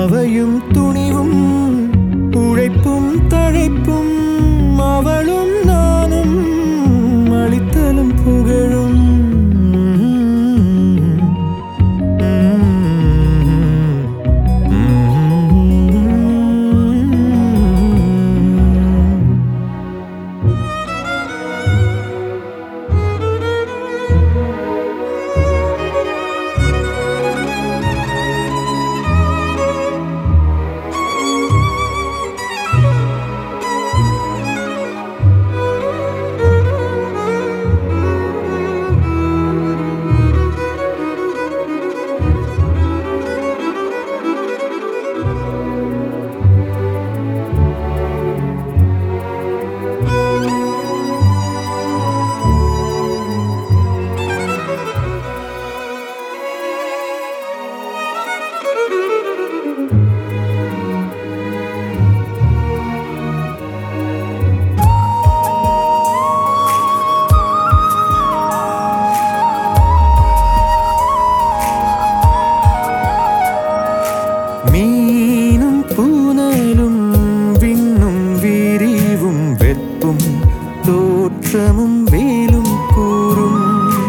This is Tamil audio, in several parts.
அவையும் துணிவும் உழைப்பும் தழைப்பும் அவளும் நானும் அளித்தலும் புகழும் மீனும் பூனலும் விண்ணும் விரிவும் வெப்பும் தோற்றமும் வேலும் கூறும்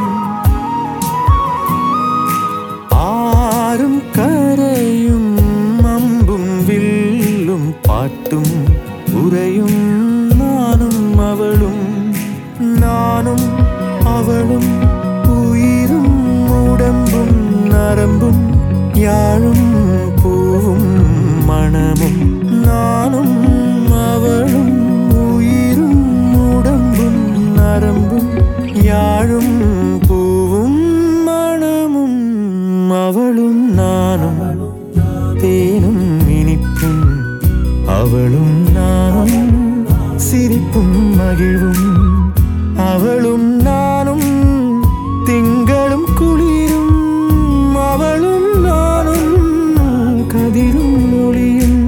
ஆறும் கரையும் அம்பும் வில்லும் பாட்டும் உரையும் நானும் அவளும் நானும் அவளும் உயிரும் உடம்பும் நரம்பும் யாழும் பூவும் மணமும் நானும் அவளும் உயிரும் உடம்பும் நரம்பும் யாழும் பூவும் மணமும் அவளும் நானும் தேனும் இனிப்பும் அவளும் நானும் சிரிப்பும் மகிழ்வும் அவளும் நானும் திங்களும் குளிரும் அவளும் நானும் கதிரும் ஒளியும்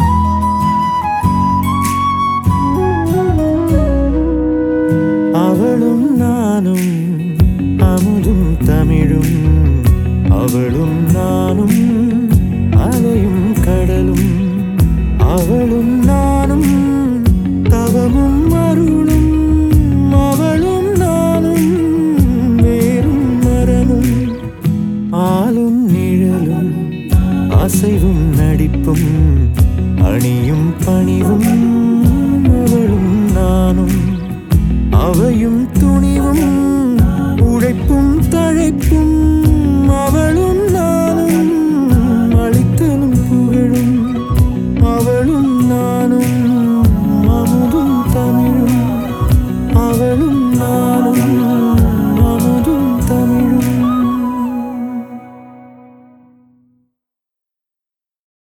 அவளும் நானும் அமுதும் தமிழும் அவளும் நானும் அலையும் கடலும் அவளும் நானும் தவமும் அருளும் அவளும் நானும் வேறும் மரமும் ஆளும் நிழலும் அசைவும் நடிப்பும் அணியும் பணிவும் அவளும் நானும் அவையும் துணிவும் உழைப்பும் தழைப்பும்